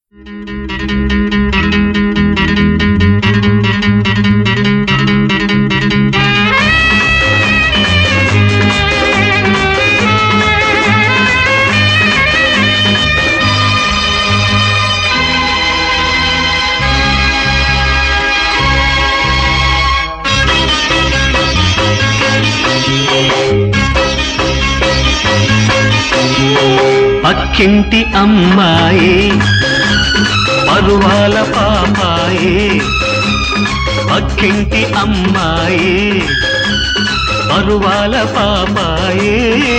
పక్కింటి అమ్మాయి పరువాల పాపాయి పక్కింటి అమ్మాయి పరువాల పాపాయి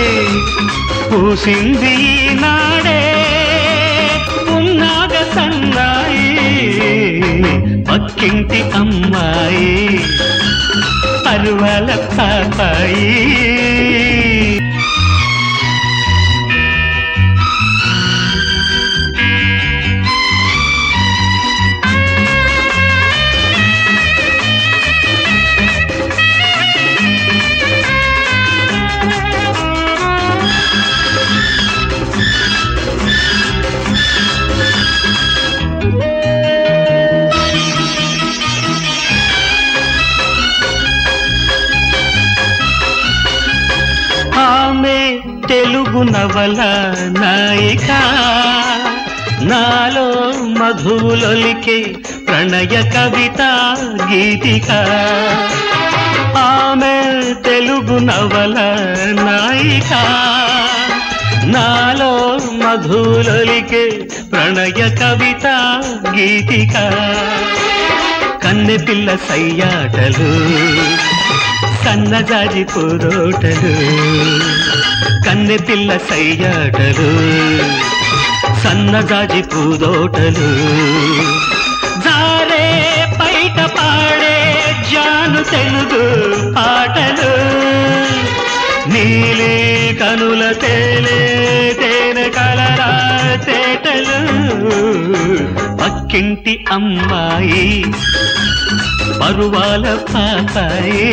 పూసింది నాడే ఉన్నాగ సన్నాయి పక్కింటి అమ్మాయి పరువాల పాపాయి ఆమె తెలుగు నవల నాయిక నాలో మధువులొలికే ప్రణయ కవిత గీతిక ఆమె తెలుగు నవల నాయిక నాలో మధువులొలికే ప్రణయ కవిత గీతిక కన్నె పిల్ల సయ్యాటలు సన్నజాజి పురోటలు కన్నె పిల్ల సయ్యాటలు సన్నజాజి పూదోటలు జారే పైట పాడే జాను తెలుగు పాటలు నీలి కనుల తేలే తేనె కలరా తేటలు పక్కింటి అమ్మాయి పరువాల పాపాయి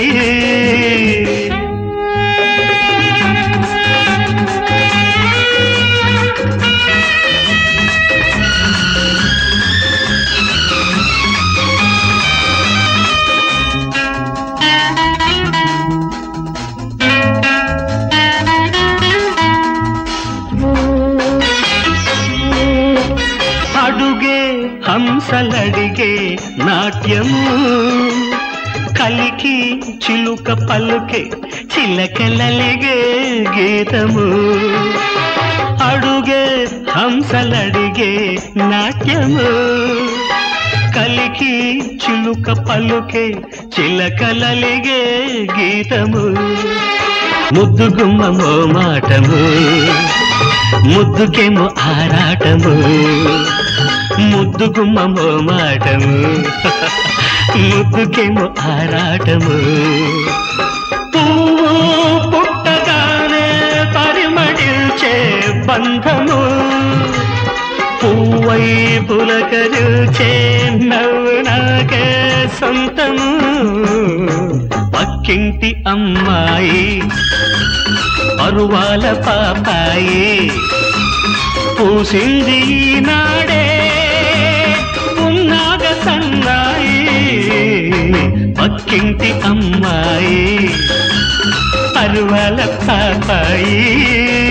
అడుగే హంసలడిగే నాట్యము కలికి చిలుక పలుకే చిలకలలిగే గీతము అడుగే హంసలడిగే నాట్యము కలికి చిలుక పలుకే చిలకలలిగే గీతము ముద్దుగుమ్మమో మాటము ముద్దుకేమో ఆరాటము ముద్దుగుమ్మమో మాటము ముద్దుకేమో ఆరాటము పువ్వు పుట్టగానే పరిమళించే బంధము పువ్వై పులకరుచే నవ్వు నాకే సొంతము పక్కింటి అమ్మాయి పరువాల పాపాయి పూసింది నాడే ఉన్నాగ సన్నాయి పక్కింటి అమ్మాయి పరువాల పాపాయి